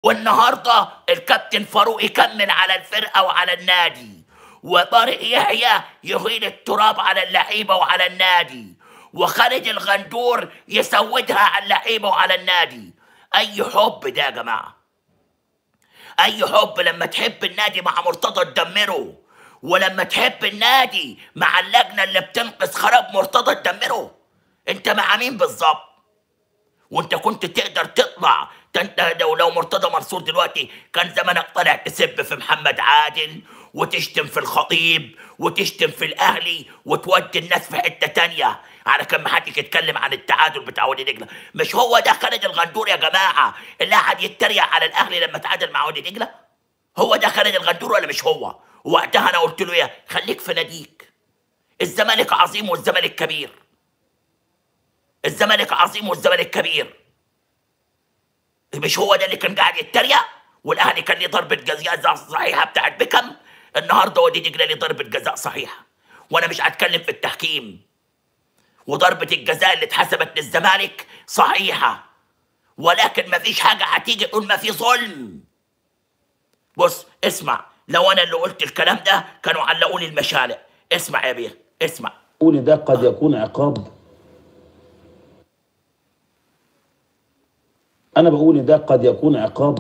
والنهارده الكابتن فاروق يكمل على الفرقه وعلى النادي وطارق يحيى يهيل التراب على اللعيبه وعلى النادي وخالد الغندور يسودها على اللعيبه وعلى النادي اي حب ده يا جماعه اي حب لما تحب النادي مع مرتضى تدمره ولما تحب النادي مع اللجنه اللي بتنقذ خراب مرتضى تدمره انت مع مين بالظبط وانت كنت تقدر تطلع ده انت لو لو مرتضى منصور دلوقتي كان زمانك طالع تسب في محمد عادل وتشتم في الخطيب وتشتم في الاهلي وتودي الناس في حته تانية على كان محدش يتكلم عن التعادل بتاع وادي دجله مش هو ده خالد الغندور يا جماعه اللي قعد يتريق على الاهلي لما تعادل مع وادي دجله هو ده خالد الغندور ولا مش هو وقتها انا قلت له ايه خليك في ناديك الزمالك عظيم والزمالك كبير الزمالك عظيم والزمالك كبير مش هو ده اللي كان قاعد يتريق والاهلي كان ليه ضربه جزاء صحيحه بتاعت بيكم النهارده وادي دجله ليه ضربه جزاء صحيحه وانا مش هتكلم في التحكيم وضربه الجزاء اللي اتحسبت للزمالك صحيحه ولكن ما فيش حاجه هتيجي تقول ما في ظلم بص اسمع لو انا اللي قلت الكلام ده كانوا علقوني المشالق اسمع يا بيه اسمع قولي ده قد يكون عقاب انا بقول ده قد يكون عقاب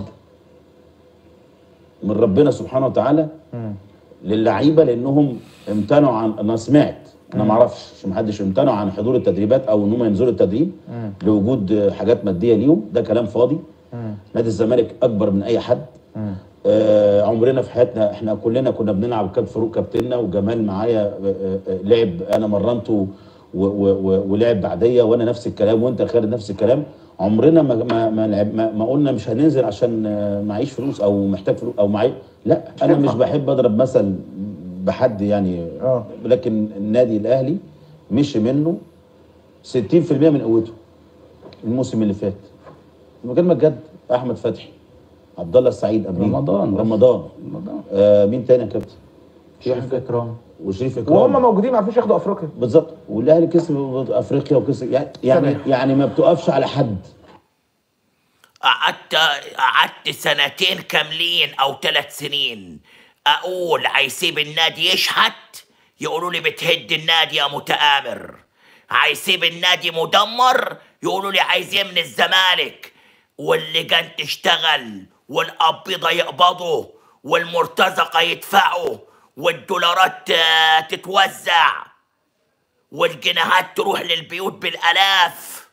من ربنا سبحانه وتعالى للعيبه لانهم امتنعوا عن انا سمعت انا ما اعرفش ما حدش امتنعوا عن حضور التدريبات او ان هم ينزلوا التدريب لوجود حاجات ماديه ليهم ده كلام فاضي نادي الزمالك اكبر من اي حد آه عمرنا في حياتنا احنا كلنا كنا بنلعب كاب فاروق كابتننا وجمال معايا آه آه لعب انا مرنته و- و- و- ولعب بعديا وانا نفس الكلام وانت خالد نفس الكلام عمرنا ما ما ما, لعب ما, ما قلنا مش هننزل عشان آه، معيش فلوس او محتاج فلوس او معي لا انا مش بحب اضرب مثل بحد يعني آه. لكن النادي الاهلي مشي منه 60% من قوته الموسم اللي فات المكالمه الجد احمد فتحي عبد الله السعيد قبليه رمضان بس. رمضان رمضان. آه مين تاني يا كابتن؟ شريف اكرام وشريف اكرام وهم موجودين ما عرفوش ياخدوا افريقيا بالظبط والاهلي كسب افريقيا وكسب يعني يعني, صحيح. يعني ما بتقفش على حد قعدت قعدت سنتين كاملين او ثلاث سنين اقول هيسيب النادي يشحت يقولوا لي بتهد النادي يا متآمر هيسيب النادي مدمر يقولوا لي عايزين من الزمالك واللجان تشتغل والقبيضه يقبضوا والمرتزقه يدفعوا والدولارات آه، تتوزع والجنيهات تروح للبيوت بالالاف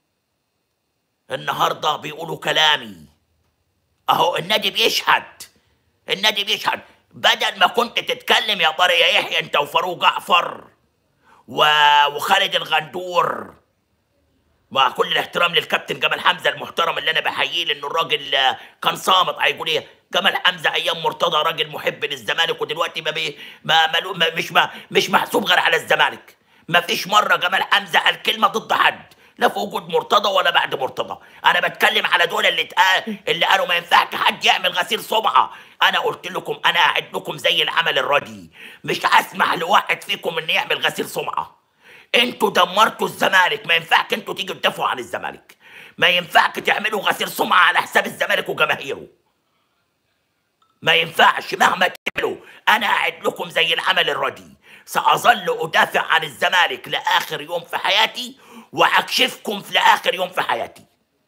النهارده بيقولوا كلامي اهو النادي بيشهد النادي بيشهد بدل ما كنت تتكلم يا طارق يا يحيى انت وفاروق جعفر و... وخالد الغندور مع كل الاحترام للكابتن جمال حمزه المحترم اللي انا بحييه لانه الراجل آه، كان صامت هيقول ايه جمال حمزه ايام مرتضى راجل محب للزمالك ودلوقتي ما, بي ما, ما, ما مش ما مش محسوب غير على الزمالك ما فيش مره جمال حمزه قال كلمه ضد حد لا في وجود مرتضى ولا بعد مرتضى انا بتكلم على دول اللي اتقال اللي قالوا ما ينفعش حد يعمل غسيل سمعه انا قلت لكم انا قاعد لكم زي العمل الردي مش هسمح لواحد فيكم ان يعمل غسيل سمعه انتوا دمرتوا الزمالك ما ينفعش انتوا تيجوا تدافعوا عن الزمالك ما ينفعش تعملوا غسيل سمعه على حساب الزمالك وجماهيره ما ينفعش مهما تعملوا انا قاعد لكم زي العمل الردي ساظل ادافع عن الزمالك لاخر يوم في حياتي واكشفكم في لاخر يوم في حياتي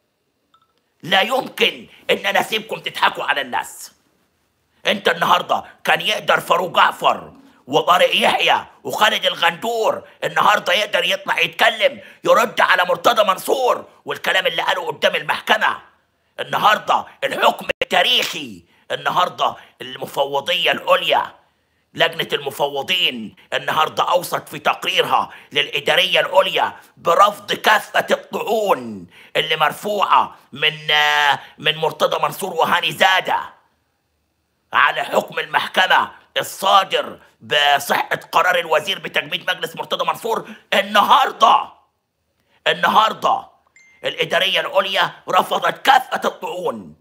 لا يمكن ان انا اسيبكم تضحكوا على الناس انت النهارده كان يقدر فاروق جعفر وطارق يحيى وخالد الغندور النهارده يقدر يطلع يتكلم يرد على مرتضى منصور والكلام اللي قاله قدام المحكمه النهارده الحكم التاريخي النهارده المفوضيه العليا لجنة المفوضين النهاردة أوصت في تقريرها للإدارية العليا برفض كافة الطعون اللي مرفوعة من آه، من مرتضى منصور وهاني زادة على حكم المحكمة الصادر بصحة قرار الوزير بتجميد مجلس مرتضى منصور النهاردة النهاردة الإدارية العليا رفضت كافة الطعون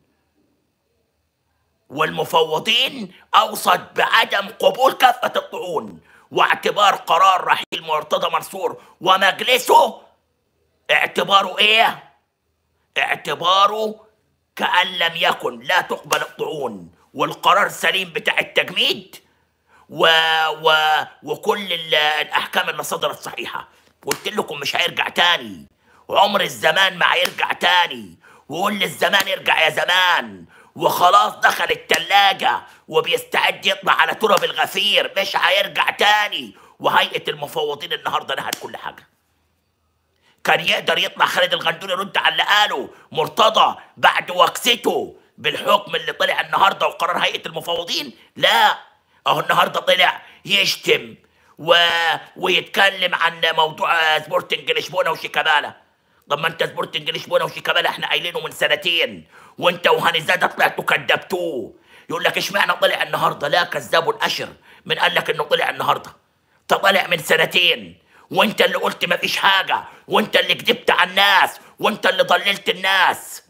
والمفوضين أوصت بعدم قبول كافة الطعون واعتبار قرار رحيل مرتضى منصور ومجلسه اعتباره ايه؟ اعتباره كأن لم يكن لا تقبل الطعون والقرار سليم بتاع التجميد و... و... وكل ال- الأحكام اللي صدرت صحيحة قلت لكم مش هيرجع تاني وعمر الزمان ما هيرجع تاني وقول للزمان ارجع يا زمان وخلاص دخل التلاجة وبيستعد يطلع على تراب الغفير مش هيرجع تاني وهيئة المفوضين النهارده نهت كل حاجة كان يقدر يطلع خالد الغندور يرد على اللي قاله مرتضى بعد وكسته بالحكم اللي طلع النهارده وقرار هيئه المفوضين لا اهو النهارده طلع يشتم و... ويتكلم عن موضوع آه، سبورتنج لشبونه وشيكابالا طب ما انت سبورتنج لشبونه وشيكابالا احنا قايلينه من سنتين وانت وهاني زاده طلعتوا كدبتوه يقول لك اشمعنى طلع النهارده لا كذاب اشر من قال لك انه طلع النهارده طلع من سنتين وانت اللي قلت مفيش حاجة وانت اللي كذبت على الناس وانت اللي ضللت الناس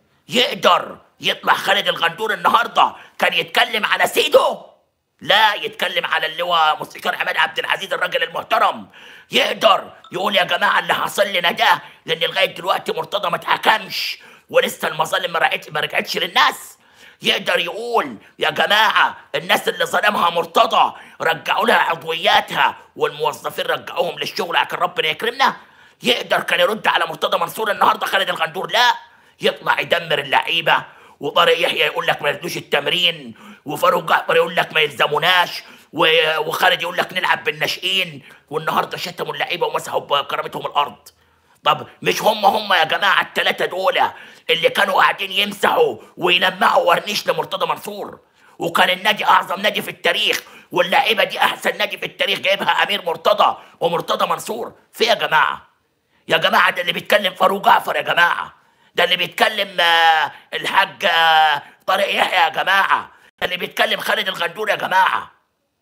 يقدر يطلع خالد الغندور النهاردة كان يتكلم على سيده لا يتكلم على اللواء موسيقار عماد عبد العزيز الراجل المحترم يقدر يقول يا جماعة اللي حصل لنا ده لأن لغاية دلوقتي مرتضى ما اتحكمش ولسه المظالم ما رجعتش ما رجعتش للناس يقدر يقول يا جماعة الناس اللي ظلمها مرتضى رجعوا لها عضوياتها والموظفين رجعوهم للشغل عشان ربنا يكرمنا يقدر كان يرد على مرتضى منصور النهارده خالد الغندور لا يطلع يدمر اللعيبة وطارق يحيى يقول لك ما يردوش التمرين وفاروق جعفر يقول لك ما يلزموناش و- وخالد يقول لك نلعب بالناشئين والنهارده شتموا اللعيبه ومسحوا بكرامتهم الارض طب مش هم هم يا جماعه الثلاثه دول اللي كانوا قاعدين يمسحوا ويلمعوا ورنيش لمرتضى منصور وكان النادي اعظم نادي في التاريخ واللعيبه دي احسن نادي في التاريخ جايبها امير مرتضى ومرتضى منصور في يا جماعه يا جماعه ده اللي بيتكلم فاروق جعفر يا جماعه ده اللي بيتكلم آه، الحاج آه، طارق يحيى يا جماعه ده اللي بيتكلم خالد الغندور يا جماعه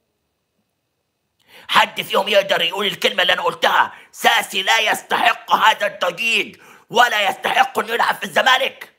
حد فيهم يقدر يقول الكلمة اللي أنا قلتها ساسي لا يستحق هذا التجديد ولا يستحق إنه يلعب في الزمالك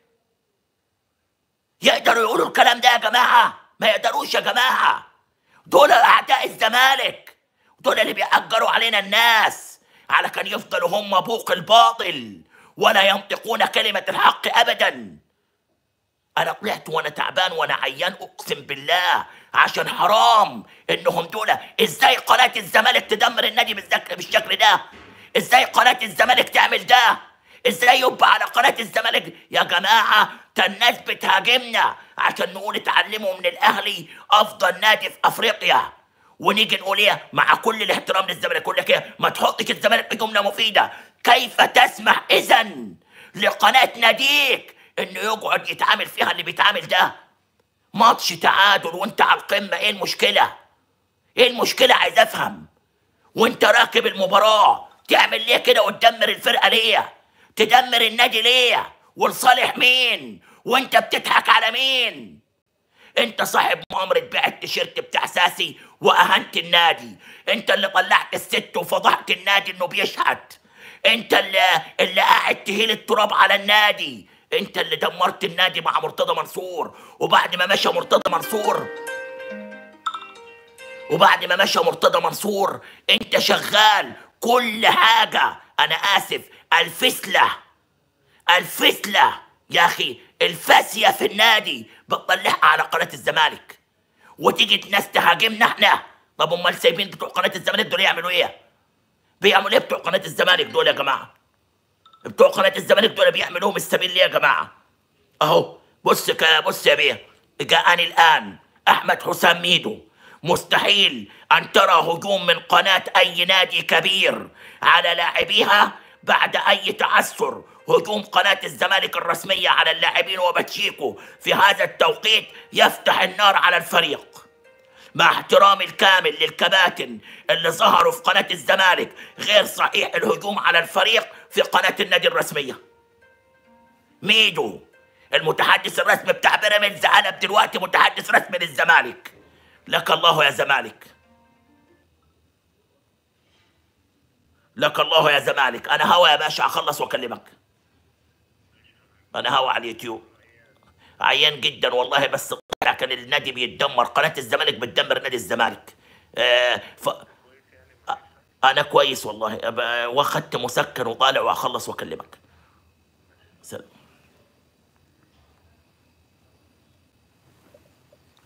يقدروا يقولوا الكلام ده يا جماعة ما يقدروش يا جماعة دول أعداء الزمالك دول اللي بيأجروا علينا الناس على كان يفضلوا هم بوق الباطل ولا ينطقون كلمة الحق أبداً انا طلعت وانا تعبان وانا عيان اقسم بالله عشان حرام انهم دول ازاي قناه الزمالك تدمر النادي بالذك- بالشكل ده ازاي قناه الزمالك تعمل ده ازاي يبقى على قناه الزمالك يا جماعه ده الناس بتهاجمنا عشان نقول اتعلموا من الاهلي افضل نادي في افريقيا ونيجي نقول ايه مع كل الاحترام للزمالك يقول لك ايه ما تحطش الزمالك في جمله مفيده كيف تسمح اذا لقناه ناديك انه يقعد يتعامل فيها اللي بيتعامل ده ماتش تعادل وانت على القمه ايه المشكله ايه المشكله عايز افهم وانت راكب المباراه تعمل ليه كده وتدمر الفرقه ليه تدمر النادي ليه ولصالح مين وانت بتضحك على مين انت صاحب مؤامرة بيع التيشيرت بتاع ساسي واهنت النادي انت اللي طلعت الست وفضحت النادي انه بيشحت انت اللي اللي قاعد تهيل التراب على النادي انت اللي دمرت النادي مع مرتضى منصور وبعد ما مشى مرتضى منصور وبعد ما مشى مرتضى منصور انت شغال كل حاجة انا اسف الفسلة الفسلة يا اخي الفاسية في النادي بتطلعها على قناة الزمالك وتيجي ناس تهاجمنا احنا طب امال سايبين بتوع قناة الزمالك دول يعملوا ايه؟ بيعملوا ايه بتوع قناة الزمالك دول يا جماعة؟ بتوع قناة الزمالك دول بيعملوهم السبيل ليه يا جماعة؟ اهو بص ك- بص يا بيه جاءني الان احمد حسام ميدو مستحيل ان ترى هجوم من قناه اي نادي كبير على لاعبيها بعد اي تعثر هجوم قناه الزمالك الرسميه على اللاعبين وباتشيكو في هذا التوقيت يفتح النار على الفريق مع احترامي الكامل للكباتن اللي ظهروا في قناه الزمالك غير صحيح الهجوم على الفريق في قناه النادي الرسميه ميدو المتحدث الرسمي بتاع بيراميدز قلب دلوقتي متحدث رسمي للزمالك لك الله يا زمالك لك الله يا زمالك انا هوا يا باشا اخلص واكلمك انا هوا على اليوتيوب عيان جدا والله بس طلع كان النادي بيتدمر قناه الزمالك بتدمر نادي الزمالك آه ف... آه، انا كويس والله أب- واخدت مسكن وطالع واخلص واكلمك سلام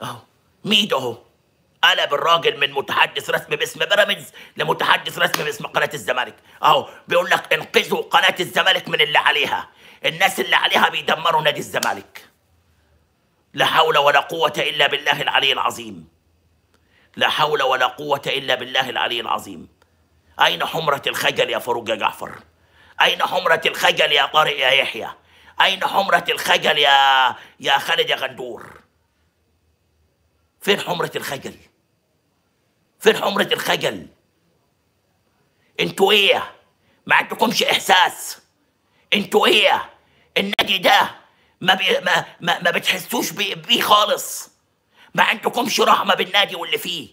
اهو ميدو اهو قلب الراجل من متحدث رسمي باسم بيراميدز لمتحدث رسمي باسم قناه الزمالك اهو بيقول لك انقذوا قناه الزمالك من اللي عليها الناس اللي عليها بيدمروا نادي الزمالك لا حول ولا قوه الا بالله العلي العظيم لا حول ولا قوه الا بالله العلي العظيم اين حمره الخجل يا فاروق يا جعفر اين حمره الخجل يا طارق يا يحيى اين حمره الخجل يا يا خالد يا غندور فين حمرة الخجل؟ فين حمرة الخجل؟ انتوا ايه؟ ما عندكمش احساس انتوا ايه؟ النادي ده ما بي ما ما, ما بتحسوش بيه, بيه خالص ما عندكمش رحمة بالنادي واللي فيه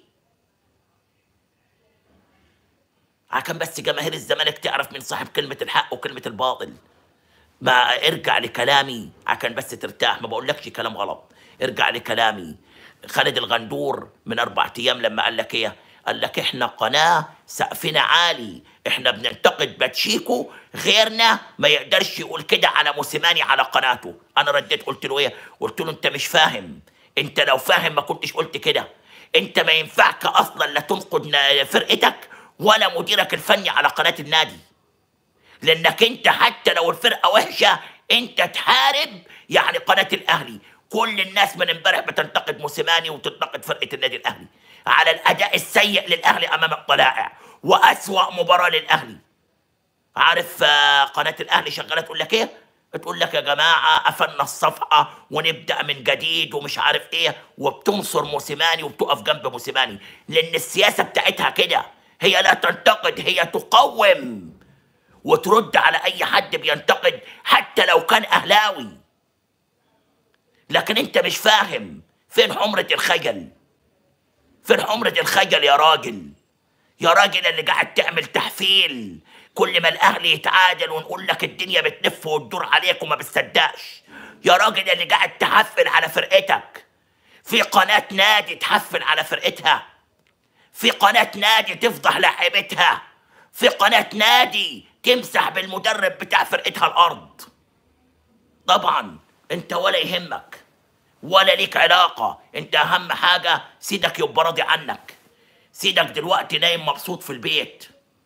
عشان بس جماهير الزمالك تعرف مين صاحب كلمة الحق وكلمة الباطل ما ارجع لكلامي عشان بس ترتاح ما بقولكش كلام غلط ارجع لكلامي خالد الغندور من اربع ايام لما قال لك ايه قال لك احنا قناه سقفنا عالي احنا بننتقد باتشيكو غيرنا ما يقدرش يقول كده على موسيماني على قناته انا رديت قلت له ايه قلت له انت مش فاهم انت لو فاهم ما كنتش قلت كده انت ما ينفعك اصلا لا تنقد نا- فرقتك ولا مديرك الفني على قناه النادي لانك انت حتى لو الفرقه وحشه انت تحارب يعني قناه الاهلي كل الناس من امبارح بتنتقد موسيماني وتنتقد فرقه النادي الاهلي على الاداء السيء للاهلي امام الطلائع واسوا مباراه للاهلي عارف آه، قناه الاهلي شغاله تقول لك ايه تقول لك يا جماعه قفلنا الصفحه ونبدا من جديد ومش عارف ايه وبتنصر موسيماني وبتقف جنب موسيماني لان السياسه بتاعتها كده هي لا تنتقد هي تقوم وترد على اي حد بينتقد حتى لو كان اهلاوي لكن انت مش فاهم فين حمرة الخجل فين حمرة الخجل يا راجل يا راجل اللي قاعد تعمل تحفيل كل ما الاهلي يتعادل ونقول لك الدنيا بتلف وتدور عليك وما بتصدقش يا راجل اللي قاعد تحفل على فرقتك في قناة نادي تحفل على فرقتها في قناة نادي تفضح لاعبتها في قناة نادي تمسح بالمدرب بتاع فرقتها الأرض طبعا انت ولا يهمك ولا ليك علاقة انت أهم حاجة سيدك يبقى راضي عنك سيدك دلوقتي نايم مبسوط في البيت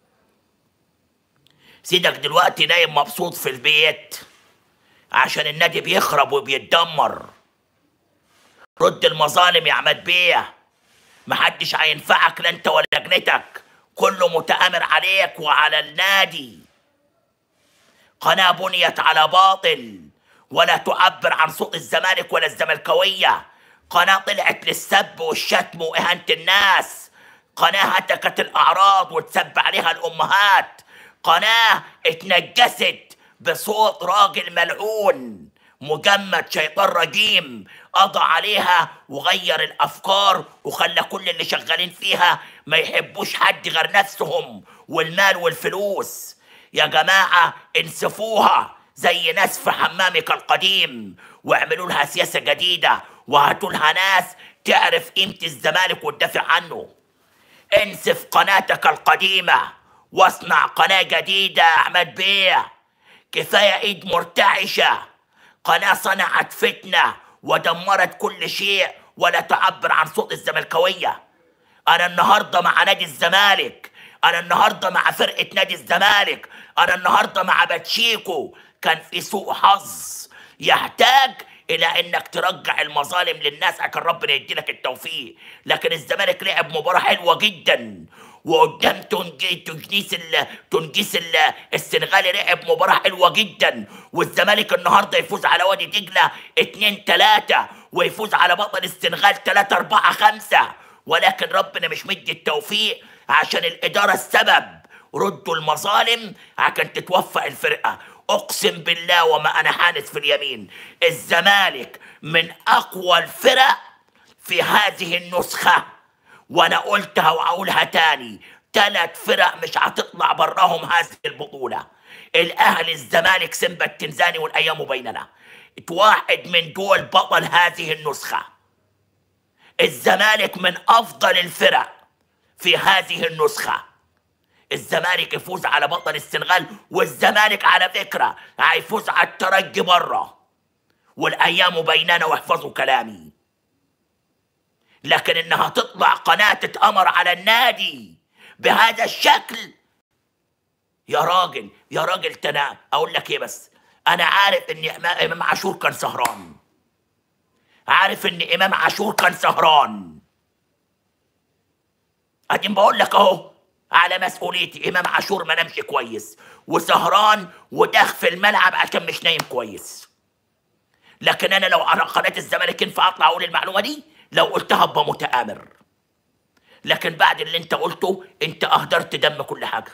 سيدك دلوقتي نايم مبسوط في البيت عشان النادي بيخرب وبيتدمر رد المظالم يا عماد بيه محدش هينفعك لا انت ولا لجنتك كله متآمر عليك وعلى النادي قناة بنيت على باطل ولا تعبر عن صوت الزمالك ولا الزملكاوية قناة طلعت للسب والشتم وإهانة الناس قناة هتكت الأعراض وتسب عليها الأمهات قناة اتنجست بصوت راجل ملعون مجمد شيطان رجيم قضى عليها وغير الافكار وخلى كل اللي شغالين فيها ما يحبوش حد غير نفسهم والمال والفلوس يا جماعه انسفوها زي نسف حمامك القديم واعملوا لها سياسه جديده وهاتوا لها ناس تعرف قيمه الزمالك وتدافع عنه انسف قناتك القديمة واصنع قناة جديدة يا أحمد بيه كفاية إيد مرتعشة قناة صنعت فتنة ودمرت كل شيء ولا تعبر عن صوت الزملكاوية أنا النهاردة مع نادي الزمالك أنا النهاردة مع فرقة نادي الزمالك أنا النهاردة مع باتشيكو كان في سوء حظ يحتاج الى انك ترجع المظالم للناس عشان ربنا يديلك التوفيق لكن الزمالك لعب مباراه حلوه جدا وقدام تنجي تنجيس ال... تنجيس ال... السنغالي لعب مباراه حلوه جدا والزمالك النهارده يفوز على وادي دجله 2 3 ويفوز على بطل السنغال 3 4 5 ولكن ربنا مش مدي التوفيق عشان الاداره السبب ردوا المظالم عشان تتوفق الفرقه اقسم بالله وما انا حانس في اليمين الزمالك من اقوى الفرق في هذه النسخه وانا قلتها واقولها تاني ثلاث فرق مش هتطلع براهم هذه البطوله الاهلي الزمالك سيمبا التنزاني والايام بيننا واحد من دول بطل هذه النسخه الزمالك من افضل الفرق في هذه النسخه الزمالك يفوز على بطل السنغال والزمالك على فكره هيفوز على الترجي بره والايام بيننا واحفظوا كلامي لكن انها تطلع قناه تتامر على النادي بهذا الشكل يا راجل يا راجل تنا اقول لك ايه بس انا عارف ان إمام- امام عاشور كان سهران عارف ان امام عاشور كان سهران ادين بقول لك اهو على مسؤوليتي امام عاشور ما نامش كويس وسهران وداخ في الملعب عشان مش نايم كويس لكن انا لو على قناه الزمالك ينفع اطلع اقول المعلومه دي لو قلتها ابقى متآمر لكن بعد اللي انت قلته انت اهدرت دم كل حاجه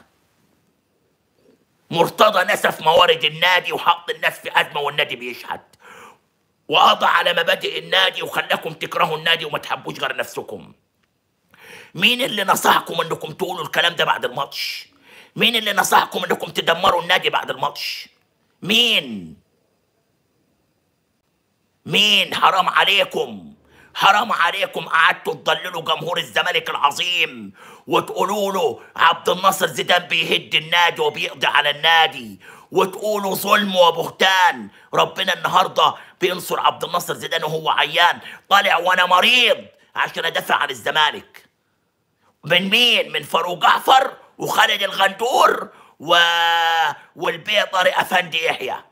مرتضى نسف موارد النادي وحط الناس في ازمه والنادي بيشحت وقضى على مبادئ النادي وخلاكم تكرهوا النادي وما تحبوش غير نفسكم مين اللي نصحكم انكم تقولوا الكلام ده بعد الماتش مين اللي نصحكم انكم تدمروا النادي بعد الماتش مين مين حرام عليكم حرام عليكم قعدتوا تضللوا جمهور الزمالك العظيم وتقولوا له عبد الناصر زيدان بيهد النادي وبيقضي على النادي وتقولوا ظلم وبهتان ربنا النهارده بينصر عبد الناصر زيدان وهو عيان طالع وانا مريض عشان ادافع عن الزمالك من مين؟ من فاروق جعفر وخالد الغندور و... والبيه طارق افندي يحيى